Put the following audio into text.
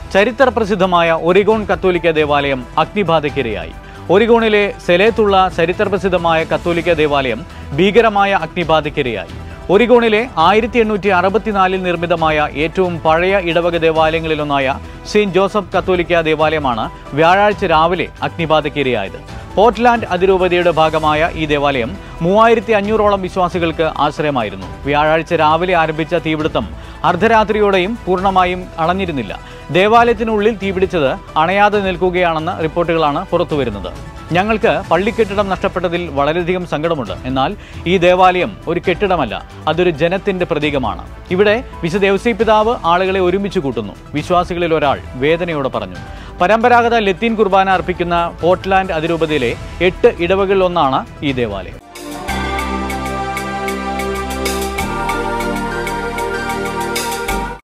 ചരിത്ര പ്രസിദ്ധമായ ഒറിഗോൺ കത്തോലിക്ക ദേവാലയം അഗ്നിബാധയ്ക്കിരയായി ഒറിഗോണിലെ സെലേത്തുള്ള ചരിത്ര പ്രസിദ്ധമായ കത്തോലിക്ക ദേവാലയം ഭീകരമായ അഗ്നിബാധയ്ക്കിരയായി ഒറിഗോണിലെ ആയിരത്തി എണ്ണൂറ്റി അറുപത്തിനാലിൽ നിർമ്മിതമായ ഏറ്റവും പഴയ ഇടവക ദേവാലയങ്ങളിലൊന്നായ സെയിന്റ് ജോസഫ് കത്തോലിക്ക ദേവാലയമാണ് വ്യാഴാഴ്ച രാവിലെ അഗ്നിബാധയ്ക്കിരയായത് പോർട്ട്ലാൻഡ് അതിരൂപതയുടെ ഭാഗമായ ഈ ദേവാലയം മൂവായിരത്തി അഞ്ഞൂറോളം വിശ്വാസികൾക്ക് ആശ്രയമായിരുന്നു വ്യാഴാഴ്ച രാവിലെ ആരംഭിച്ച തീപിടുത്തം അർദ്ധരാത്രിയോടെയും പൂർണ്ണമായും അണഞ്ഞിരുന്നില്ല ദേവാലയത്തിനുള്ളിൽ തീപിടിച്ചത് അണയാതെ നിൽക്കുകയാണെന്ന് റിപ്പോർട്ടുകളാണ് പുറത്തുവരുന്നത് ഞങ്ങൾക്ക് പള്ളിക്കെട്ടിടം നഷ്ടപ്പെട്ടതിൽ വളരെയധികം സങ്കടമുണ്ട് എന്നാൽ ഈ ദേവാലയം ഒരു കെട്ടിടമല്ല അതൊരു ജനത്തിന്റെ പ്രതീകമാണ് ഇവിടെ വിശുദ്ധ ദേവസി പിതാവ് ആളുകളെ ഒരുമിച്ച് കൂട്ടുന്നു വിശ്വാസികളിൽ ഒരാൾ വേദനയോടെ പറഞ്ഞു പരമ്പരാഗത ലത്തീൻ കുർബാന അർപ്പിക്കുന്ന പോർട്ട്ലാൻഡ് അതിരൂപതയിലെ എട്ട് ഇടവകളിലൊന്നാണ് ഈ ദേവാലയം